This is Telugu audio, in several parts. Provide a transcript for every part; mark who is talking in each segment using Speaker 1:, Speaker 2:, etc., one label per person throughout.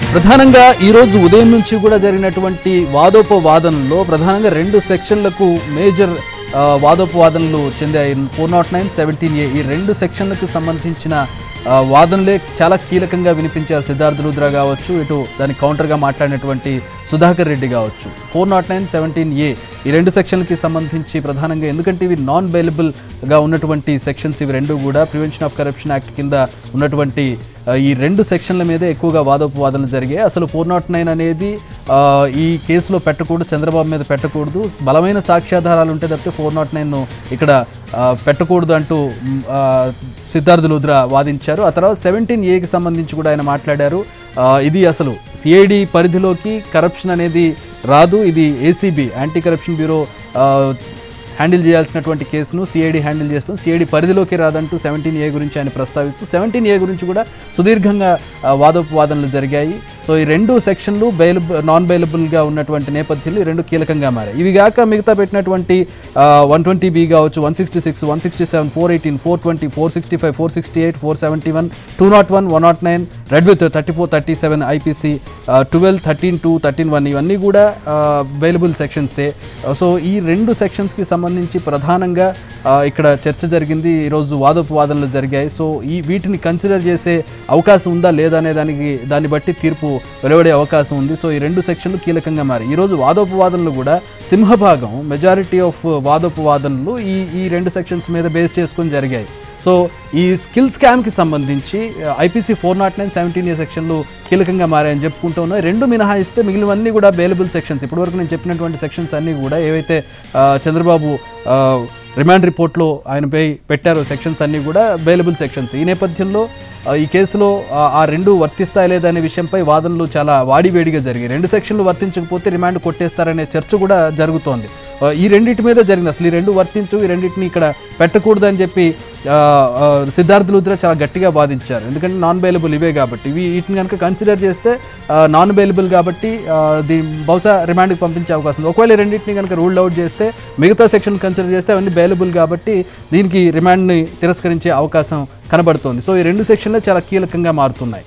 Speaker 1: ప్రధానంగా ఈ రోజు ఉదయం నుంచి కూడా జరిగినటువంటి వాదోపవాదనలో ప్రధానంగా రెండు సెక్షన్లకు మేజర్ ఆ, వాదోపవాదనలు చెందాయి four nought nine seventeen A ఈ రెండు సెక్షన్లకు సంబంధించిన ఆ, వాదనలే చాలా కీలకంగా వినిపించారు సిద్ధార్థ రుద్ర కావచ్చు ఇటు దానికి కౌంటర్గా మాట్లాడినటువంటి సుధాకర్ రెడ్డి కావచ్చు four nought nine seventeen A ఈ రెండు సెక్షన్లకి సంబంధించి ప్రధానంగా ఎందుకంటే ఇవి నాన్ బెయిలబుల్గా ఉన్నటువంటి సెక్షన్స్ ఇవి రెండు కూడా ప్రివెన్షన్ ఆఫ్ కరప్షన్ యాక్ట్ కింద ఉన్నటువంటి ఆ, ఈ రెండు సెక్షన్ల మీదే ఎక్కువగా వాదోపవాదనలు జరిగాయి అసలు ఫోర్ నాట్ నైన్ అనేది ఆ, ఈ కేసులో పెట్టకూడదు చంద్రబాబు మీద పెట్టకూడదు బలమైన సాక్ష్యాధారాలు ఉంటే తప్పితే ఫోర్ నాట్ నైన్ ఇక్కడ ఆ, పెట్టకూడదు అంటూ మ్, ఆ, సిద్ధార్థ లుద్ర వాదించారు ఆ తర్వాత సెవెంటీన్ ఏకి సంబంధించి కూడా ఆయన మాట్లాడారు ఆ, ఇది అసలు సిఐడి పరిధిలోకి కరప్షన్ అనేది రాదు ఇది ఏసీబీ యాంటీ కరప్షన్ బ్యూరో ఆ, హ్యాండిల్ చేయాల్సినటువంటి కేసును సిఐడి హ్యాండిల్ చేస్తాం సిఐడి పరిధిలోకి రాదంటూ సెవెంటీన్ ఏ గురించి ఆయన ప్రస్తావిస్తూ సెవెంటీన్ ఏ గురించి కూడా సుదీర్ఘంగా ఆ, వాదోపవాదనలు జరిగాయి సో ఈ రెండు సెక్షన్లు బెయిలబుల్ నాన్ బెయిలబుల్గా ఉన్నటువంటి నేపథ్యంలో ఈ రెండు కీలకంగా మారాయి ఇవి కాక మిగతా పెట్టినటువంటి వన్ ట్వంటీ బి కావచ్చు one sixty six one sixty seven four eighteen four twenty four sixty five four sixty eight four seventy one two nought one one nought nine red with thirty four thirty seven IPC twelve thirteen two thirteen one ఇవన్నీ కూడా బెయిలబుల్ సెక్షన్సే సో ఈ రెండు సెక్షన్స్కి సంబంధించి ప్రధానంగా ఆ, ఇక్కడ చర్చ జరిగింది ఈరోజు వాదోపవాదనలు జరిగాయి సో ఈ వీటిని కన్సిడర్ చేసే అవకాశం ఉందా లేదా అనే దానికి దాన్ని బట్టి తీర్పు వెలువడే అవకాశం ఉంది సో ఈ రెండు సెక్షన్లు కీలకంగా మారి ఈరోజు వాదోపవాదనలు కూడా సింహభాగం మెజారిటీ ఆఫ్ వాదోపవాదనలు ఈ ఈ రెండు సెక్షన్స్ మీద బేస్ చేసుకొని జరిగాయి సో ఈ స్కిల్ స్కామ్కి సంబంధించి IPC four nought nine seventeen A సెక్షన్లు కీలకంగా మారాయని చెప్పుకుంటూ ఉన్నాయి రెండు మినహాయిస్తే మిగిలినవన్నీ కూడా బెయిలబుల్ సెక్షన్స్ ఇప్పటివరకు నేను చెప్పినటువంటి సెక్షన్స్ అన్నీ కూడా ఏవైతే ఆ, చంద్రబాబు ఆ, రిమాండ్ రిపోర్ట్లో ఆయనపై పెట్టారో సెక్షన్స్ అన్నీ కూడా బెయిలబుల్ సెక్షన్స్ ఈ నేపథ్యంలో ఆ, ఈ కేసులో ఆ, ఆ రెండు వర్తిస్తాయి లేదనే విషయంపై వాదనలు చాలా వాడివేడిగా జరిగాయి రెండు సెక్షన్లు వర్తించకపోతే రిమాండ్ కొట్టేస్తారనే చర్చ కూడా జరుగుతోంది ఆ, ఈ రెండింటి మీద జరిగింది అసలు ఈ రెండు వర్తించు ఈ రెండింటిని ఇక్కడ పెట్టకూడదని చెప్పి ఆ, ఆ, సిద్ధార్థ లుద్ర చాలా గట్టిగా వాదించారు ఎందుకంటే నాన్ బెయిలబుల్ ఇవే కాబట్టి ఇవి వీటిని కనుక కన్సిడర్ చేస్తే నాన్ బెయిలబుల్ కాబట్టి ఆ, దీని బహుశా రిమాండ్కి పంపించే అవకాశం ఉంది ఒకవేళ ఈ రెండింటిని కనుక రూల్డ్ అవుట్ చేస్తే మిగతా సెక్షన్ కన్సిడర్ చేస్తే అవన్నీ బెయిలబుల్ కాబట్టి దీనికి రిమాండ్ని తిరస్కరించే అవకాశం కనబడుతోంది సో ఈ రెండు సెక్షన్లు చాలా కీలకంగా మారుతున్నాయి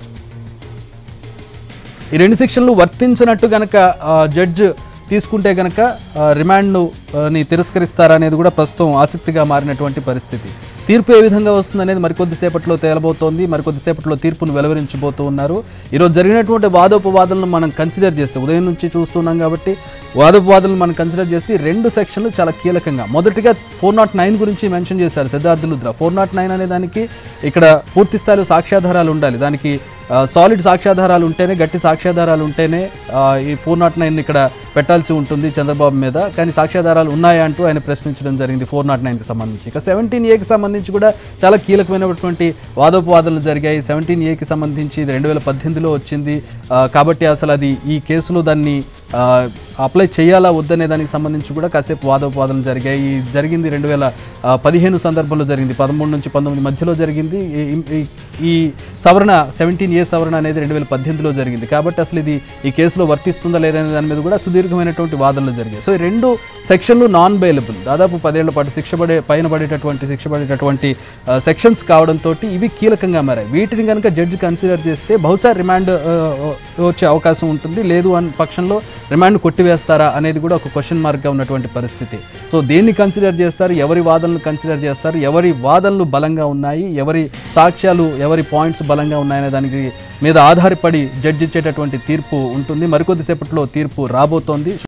Speaker 1: ఈ రెండు సెక్షన్లు వర్తించినట్టు గనక ఆ, జడ్జ్ తీసుకుంటే గనక ఆ, రిమాండ్ను ఆ, ని తిరస్కరిస్తారా అనేది కూడా ప్రస్తుతం ఆసక్తిగా మారినటువంటి పరిస్థితి తీర్పు ఏ విధంగా వస్తుంది అనేది మరికొద్దిసేపట్లో తేలబోతోంది మరికొద్దిసేపట్లో తీర్పును వెలువరించబోతూ ఉన్నారు ఈరోజు జరిగినటువంటి వాదోపవాదనలు మనం కన్సిడర్ చేస్తే ఉదయం నుంచి చూస్తున్నాం కాబట్టి వాదోపవాదనలు మనం కన్సిడర్ చేస్తే ఈ రెండు సెక్షన్లు చాలా కీలకంగా మొదటిగా ఫోర్ నాట్ నైన్ గురించి మెన్షన్ చేశారు Siddharth Luthra four nought nine అనే దానికి ఇక్కడ పూర్తి స్థాయిలో సాక్ష్యాధారాలు ఉండాలి దానికి సాలిడ్ సాక్ష్యాధారాలు ఉంటేనే గట్టి సాక్ష్యాధారాలు ఉంటేనే ఆ, ఈ ఫోర్ నాట్ నైన్ ఇక్కడ పెట్టాల్సి ఉంటుంది చంద్రబాబు మీద కానీ సాక్ష్యాధారాలు ఉన్నాయా అంటూ ఆయన ప్రశ్నించడం జరిగింది ఫోర్ నాట్ నైన్కి సంబంధించి ఇక సెవెంటీన్ ఏకి సంబంధించి కూడా చాలా కీలకమైనటువంటి వాదోపవాదాలు జరిగాయి సెవెంటీన్ ఏకి సంబంధించి ఇది రెండు వేల పద్దెనిమిదిలో వచ్చింది ఆ, కాబట్టి అసలు అది ఈ కేసులో దాన్ని ఆ, అప్లై చేయాలా వద్దనే దానికి సంబంధించి కూడా కాసేపు వాదోపవాదనలు జరిగాయి ఈ జరిగింది రెండు వేల ఆ, పదిహేను సందర్భంలో జరిగింది పదమూడు నుంచి పంతొమ్మిది మధ్యలో జరిగింది ఈ- ఈ- ఈ సవరణ సెవెంటీన్ ఏ సవరణ అనేది రెండు వేల పద్దెనిమిదిలో జరిగింది కాబట్టి అసలు ఇది ఈ కేసులో వర్తిస్తుందా లేదనే దాని మీద కూడా సుదీర్ఘమైనటువంటి వాదనలు జరిగాయి సో ఈ రెండు సెక్షన్లు నాన్ బెయిలబుల్ దాదాపు పదేళ్ల పాటు శిక్ష పడే పైన పడేటటువంటి శిక్ష పడేటటువంటి సెక్షన్స్ కావడంతో ఇవి కీలకంగా మారాయి వీటిని కనుక జడ్జి కన్సిడర్ చేస్తే బహుశా రిమాండ్ ఆ, వచ్చే అవకాశం ఉంటుంది లేదు అన్న పక్షంలో రిమాండ్ కొట్టివేస్తారా అనేది కూడా ఒక క్వశ్చన్ మార్క్గా ఉన్నటువంటి పరిస్థితి సో దేన్ని కన్సిడర్ చేస్తారు ఎవరి వాదనలు కన్సిడర్ చేస్తారు ఎవరి వాదనలు బలంగా ఉన్నాయి ఎవరి సాక్ష్యాలు ఎవరి పాయింట్స్ బలంగా ఉన్నాయనే దానికి మీద ఆధారపడి జడ్జి ఇచ్చేటటువంటి తీర్పు ఉంటుంది మరికొద్దిసేపట్లో తీర్పు రాబోతోంది